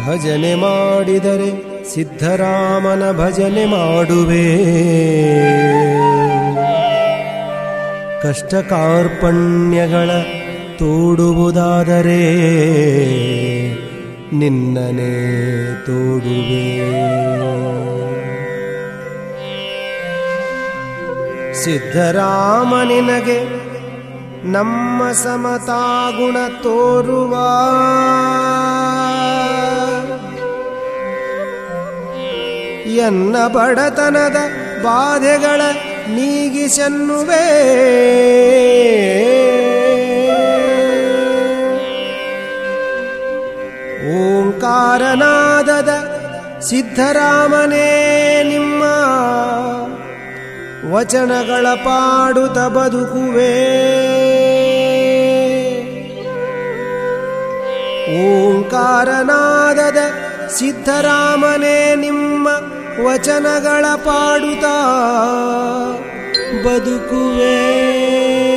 ಭಜನೆ ಮಾಡಿದರೆ ಸಿದ್ಧರಾಮನ ಭಜನೆ ಮಾಡುವೆ ಕಷ್ಟ ಕಾರ್ಪಣ್ಯಗಳ ತೋಡುವುದಾದರೆ ನಿನ್ನನೇ ತೋಡುವೆ ಸಿದ್ಧರಾಮ ನಿನಗೆ ನಮ್ಮ ಸಮತಾಗುಣ ತೋರುವ ಎನ್ನ ಬಡತನದ ಬಾಧೆಗಳ ನೀಗಿಸನ್ನುವೆ ಓಂಕಾರನಾದದ ಸಿದ್ಧರಾಮನೇ ನಿಮ್ಮ ವಚನಗಳ ಪಾಡುತ್ತ ಬದುಕುವೆ ಓಂಕಾರನಾದದ ಸಿದ್ಧರಾಮನೇ ನಿಮ್ಮ ವಚನಗಳ ಪಾಡುತ್ತ ಬದುಕುವೆ